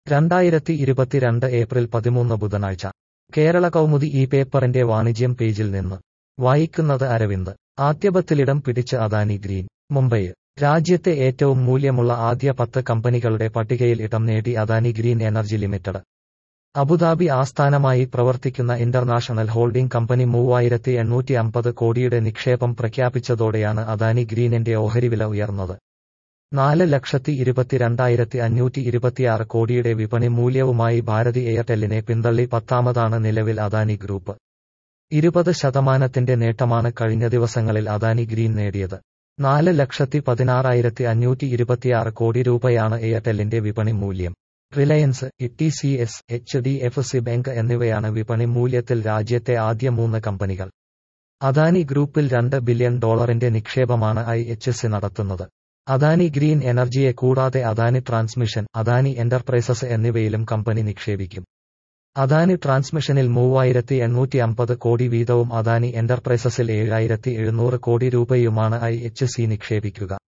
രണ്ടായിരത്തി ഇരുപത്തിരണ്ട് ഏപ്രിൽ പതിമൂന്ന് ബുധനാഴ്ച കേരള കൗമുദി ഈ പേപ്പറിന്റെ വാണിജ്യം പേജിൽ നിന്ന് വായിക്കുന്നത് അരവിന്ദ് ആദ്യപത്തിലിടം പിടിച്ച് അദാനി ഗ്രീൻ മുംബൈ രാജ്യത്തെ ഏറ്റവും മൂല്യമുള്ള ആദ്യ പത്ത് കമ്പനികളുടെ പട്ടികയിൽ ഇടം നേടി Adani green energy limited Abu Dhabi ആസ്ഥാനമായി പ്രവർത്തിക്കുന്ന ഇന്റർനാഷണൽ ഹോൾഡിംഗ് കമ്പനി മൂവായിരത്തി എണ്ണൂറ്റി അമ്പത് കോടിയുടെ നിക്ഷേപം പ്രഖ്യാപിച്ചതോടെയാണ് അദാനി ഗ്രീനിന്റെ ഓഹരിവില ഉയർന്നത് നാല് ലക്ഷത്തി ഇരുപത്തിരണ്ടായിരത്തി അഞ്ഞൂറ്റി ഇരുപത്തിയാറ് കോടിയുടെ വിപണി മൂല്യവുമായി ഭാരതി എയർടെല്ലിനെ പിന്തള്ളി പത്താമതാണ് നിലവിൽ അദാനി ഗ്രൂപ്പ് ഇരുപത് ശതമാനത്തിന്റെ നേട്ടമാണ് കഴിഞ്ഞ ദിവസങ്ങളിൽ അദാനി ഗ്രീൻ നേടിയത് നാല് ലക്ഷത്തി പതിനാറായിരത്തി അഞ്ഞൂറ്റി ഇരുപത്തിയാറ് കോടി രൂപയാണ് എയർടെല്ലിന്റെ വിപണി മൂല്യം Reliance E C S H D F C bank എന്നിവയാണ് വിപണി മൂല്യത്തിൽ രാജ്യത്തെ ആദ്യ മൂന്ന് കമ്പനികൾ അദാനി ഗ്രൂപ്പിൽ രണ്ട് ബില്യൺ ഡോളറിന്റെ നിക്ഷേപമാണ് ഐ എച്ച് സി നടത്തുന്നത് അദാനി ഗ്രീൻ എനർജിയെ കൂടാതെ അദാനി ട്രാൻസ്മിഷൻ അദാനി എന്റർപ്രൈസസ് എന്നിവയിലും കമ്പനി നിക്ഷേപിക്കും അദാനി ട്രാൻസ്മിഷനിൽ മൂവായിരത്തി എണ്ണൂറ്റി അമ്പത് കോടി വീതവും അദാനി എന്റർപ്രൈസസിൽ ഏഴായിരത്തി എഴുന്നൂറ് കോടി രൂപയുമാണ് ഐ എച്ച് സി നിക്ഷേപിക്കുക